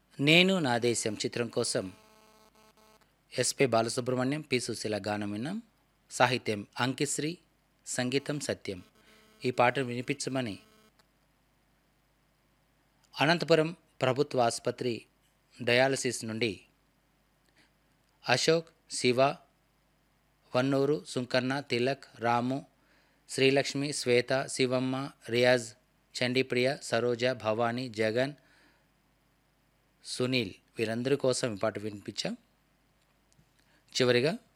నేను నా దేశం చిత్రం కోసం ఎస్పి బాలసుబ్రహ్మణ్యం పి సుశీల గానం విన్నాం సాహిత్యం అంకిశ్రీ సంగీతం సత్యం ఈ పాటను వినిపించమని అనంతపురం ప్రభుత్వ ఆసుపత్రి డయాలసిస్ నుండి అశోక్ శివ వన్నూరు సుంకన్న తిలక్ రాము శ్రీలక్ష్మి శ్వేత శివమ్మ రియాజ్ చండీప్రియ సరోజ భవానీ జగన్ సునీల్ వీరందరి కోసం ఈ పాట వినిపించాం చివరిగా